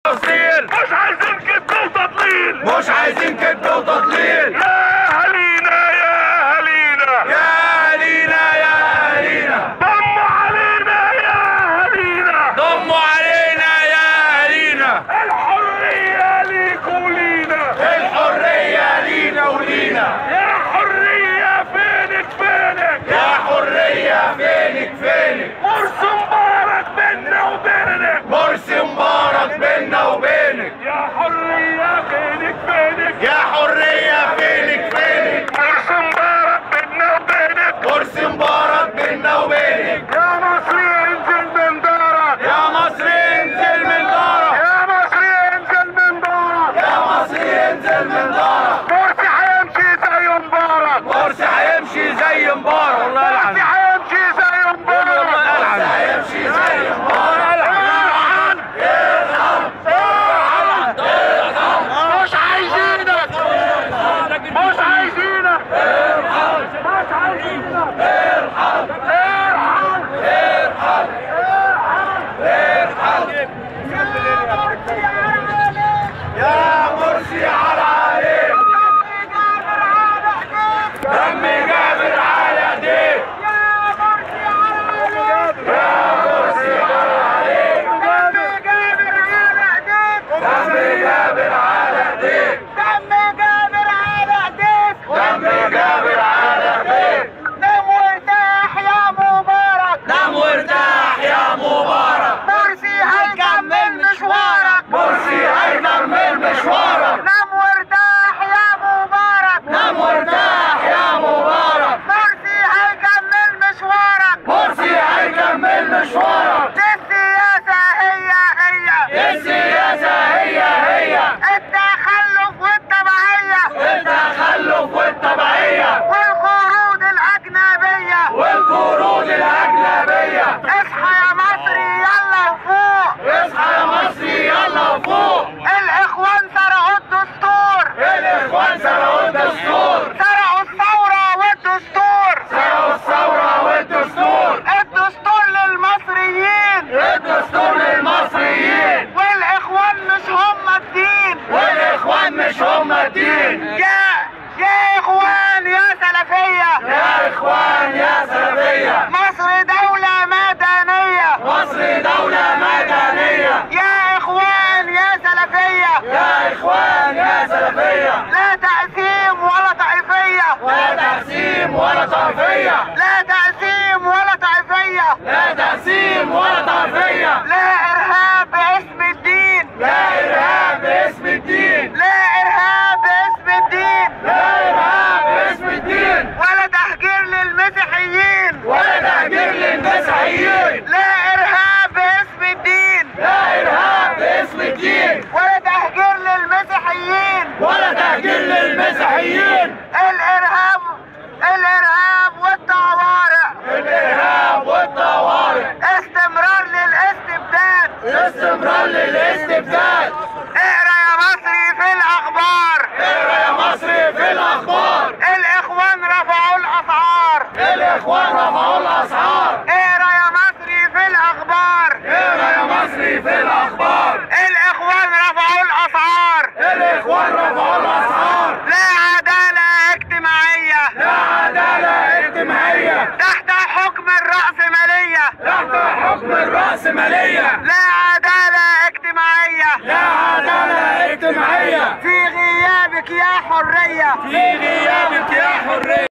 تفصيل مش عايزين كذب وتضليل مش عايزين كذب وتضليل يا اهالينا يا اهالينا يا اهالينا يا اهالينا ضموا علينا يا اهالينا ضموا علينا يا اهالينا الحرية ليكم ولينا الحرية لينا ولينا يا حرية فينك فينك يا حرية فينك فينك مرسي مبارك بينا وبينك مرسي مبارك بينا وبينك يا حرية فينك فينك يا حرية فينك فينك مرسي مبارك بينا وبينك مرسي مبارك بينا وبينك يا مصري انزل من دارك يا مصري انزل من دارك يا مصري انزل من دارك يا مصري انزل من دارك مرسي هيمشي زي مبارك مرسي هيمشي زي مبارك والله مرسي العظيم هيمشي زي مبارك مرسي هيمشي زي مبارك مش عايزينك مش عايزينك مش عايزينك ارحل ارحل يا مرسي على عليك دم جابر على ايديك يا مرسي على عليك دم جابر على ايديك دم جابر على ايديك نام وارتاح يا مبارك نام وارتاح يا مبارك مرسي هيكمل مشوارك مرسي هيكمل مشوارك نام وارتاح يا مبارك نام وارتاح يا مبارك مرسي هيكمل مشوارك مرسي هيكمل مشوارك دي السياسة هي هي السياسة هي هي التخلف والتبعية التخلف والتبعية والقروض الأجنبية والقروض الأجنبية اصحى يا مصري يلا وفوق اصحى يا مصري يلا فوق الإخوان سرقوا الدستور الإخوان سرقوا الدستور سرقوا الثورة والدستور سرقوا الثورة والدستور الدستور للمصريين الدستور للمصريين والإخوان مش هم الدين والإخوان مش هم الدين يا يا إخوان يا سلفية يا إخوان يا سلفية مصر دولة مدنية مصر دولة مدنية يا إخوان يا سلفية يا إخوان يا سلفية لا تقسيم ولا طائفية لا تقسيم ولا طائفية لا تقسيم ولا طائفية لا تقسيم ولا طائفية لا إرهاب باسم الدين لا إرهاب باسم الدين لا إرهاب باسم الدين لا إرهاب باسم الدين ولا تهجير للمسيحيين ولا تهجير للمسيحيين لا إرهاب باسم الدين لا إرهاب باسم الدين ولا تهجير للمسيحيين ولا تهجير للمسيحيين الإرهاب الإرهاب والطوارئ الإرهاب والطوارئ استمرار للاستبداد استمرار للاستبداد اقرا يا مصري في الأخبار اقرا يا مصري في الأخبار الإخوان رفعوا الأسعار الإخوان رفعوا الأسعار اقرا يا مصري في الأخبار اقرا يا مصري في الأخبار الإخوان رفعوا الأسعار الإخوان رفعوا الأسعار لا عدالة اجتماعية لا عدالة اجتماعية تحت حكم الرأسمالية تحت حكم الرأسمالية لا عدالة اجتماعية لا عدالة اجتماعية في غيابك يا حرية في غيابك يا حرية